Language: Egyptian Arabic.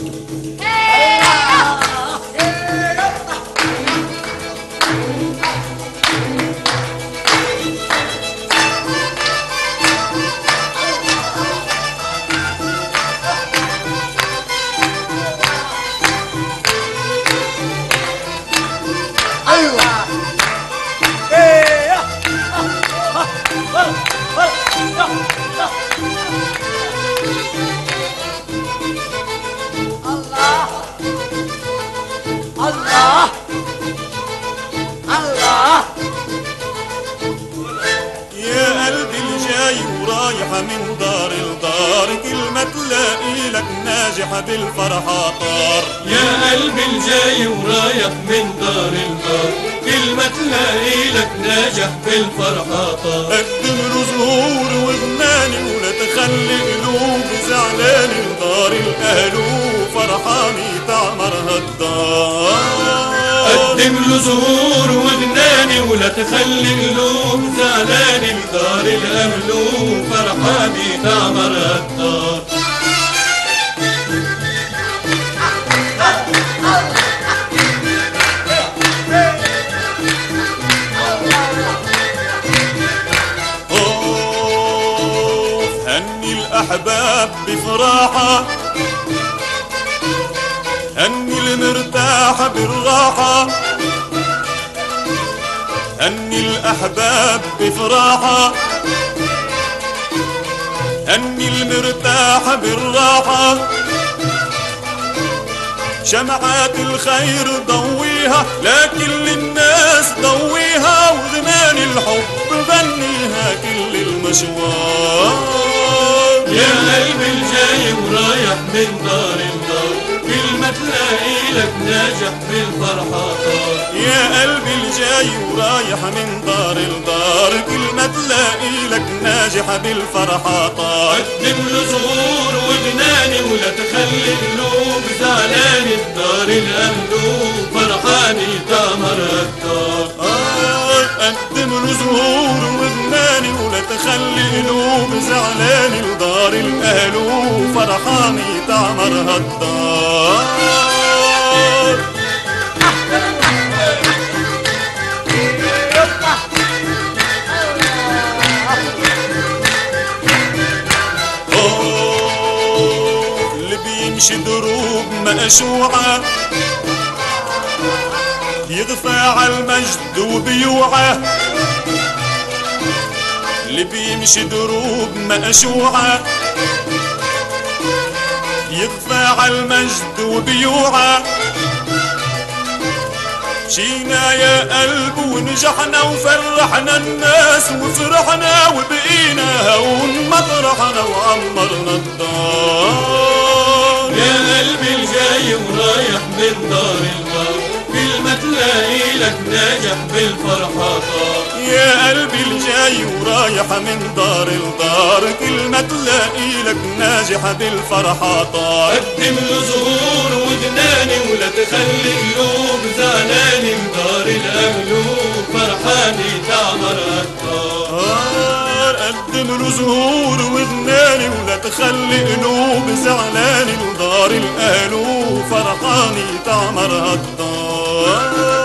الله الله الله يا قلبي الجاي ورايحة من دار لدار كلمة تلاقي لك ناجحة بالفرحة طار يا قلبي الجاي ورايح من دار الدار كلمة تلاقي لك ناجح بالفرحة طار قدم له زهور وغناني ولا تخلي قلوب زعلان لدار الأهل وفرحاني تعمرها الدار قدم له زهور وغناني ولا تخلي قلوب زعلان بدار الأهل وفرحاني تعمر الدار أوف هني الأحباب بفراحة هني المرتاحة بالراحة هني الأحباب بفراحة هني المرتاحة بالراحة شمعات الخير ضويها لكن للناس ضويها وغنان الحب غنيها كل المشوار يا قلبي الجاي ورايح من دار الدار كلمة تلاقي لك ناجح بالفرحة طار يا قلبي الجاي ورايح من دار لدار كلمة تلاقي لك ناجحة بالفرحة طار قدم له زهور وغناني ولا تخلي قلوب زعلاني بدار الأهل فرحاني تامر الدار آه، قدم له زهور وغناني ولا تخلي قلوب زعلاني لدار الاهل وفرحاني تعمرها الدار أوه، اللي بيمشي دروب مقشوعة يغفى على المجد وبيوعى اللي بيمشي دروب مقشوعة يغفى على المجد وبيوعى مشينا يا قلب ونجحنا وفرحنا الناس وفرحنا وبقينا هون مطرحنا وعمرنا الدار يا قلبي الجاي ورايح من دار الدار كلمة تلاقي لك ناجح بالفرحة طار يا قلبي الجاي ورايحة من دار لدار كلمة تلاقي لك ناجحة بالفرحة طار قدم له زهور وجناني ولا تخلي قلوب زعلاني بدار الأهل فرحاني تعمر الدار طار قدم له زهور وغناني ولا تخلي قلوب زعلاني ودار الأهل وفرحاني تعمرها الدار